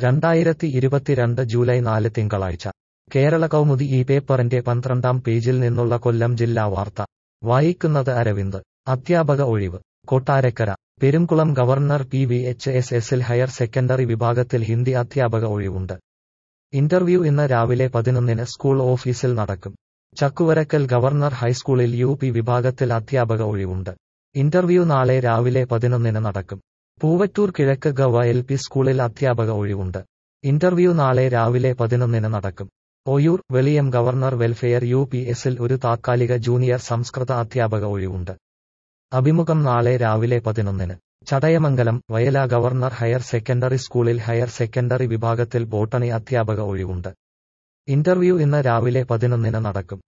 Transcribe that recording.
രണ്ടായിരത്തി ഇരുപത്തിരണ്ട് ജൂലൈ നാല് തിങ്കളാഴ്ച കേരള കൗമുദി ഈ പേപ്പറിന്റെ പന്ത്രണ്ടാം പേജിൽ നിന്നുള്ള കൊല്ലം ജില്ലാ വാർത്ത വായിക്കുന്നത് അരവിന്ദ് അധ്യാപക ഒഴിവ് Kottarakkara Perumkulam governor P V H S എസിൽ ഹയർ സെക്കൻഡറി വിഭാഗത്തിൽ ഹിന്ദി അധ്യാപക ഒഴിവുണ്ട് ഇന്റർവ്യൂ ഇന്ന് രാവിലെ പതിനൊന്നിന് സ്കൂൾ ഓഫീസിൽ നടക്കും ചക്കുവരക്കൽ ഗവർണർ ഹൈസ്കൂളിൽ യു പി വിഭാഗത്തിൽ അധ്യാപക ഒഴിവുണ്ട് ഇന്റർവ്യൂ നാളെ രാവിലെ പതിനൊന്നിന് നടക്കും പൂവറ്റൂർ കിഴക്ക് ഗവ എൽ പി സ്കൂളിൽ അധ്യാപക ഒഴിവുണ്ട് ഇന്റർവ്യൂ നാളെ രാവിലെ പതിനൊന്നിന് നടക്കും Oyoor Veliyam governor welfare U P എസിൽ ഒരു താത്കാലിക ജൂനിയർ സംസ്കൃത അധ്യാപക ഒഴിവുണ്ട് അഭിമുഖം നാളെ രാവിലെ പതിനൊന്നിന് Chadayamangalam Vayala governor higher secondary സ്കൂളിൽ ഹയർ സെക്കൻഡറി വിഭാഗത്തിൽ ബോട്ടണി അധ്യാപക ഒഴിവുണ്ട് ഇന്റർവ്യൂ ഇന്ന് രാവിലെ പതിനൊന്നിന് നടക്കും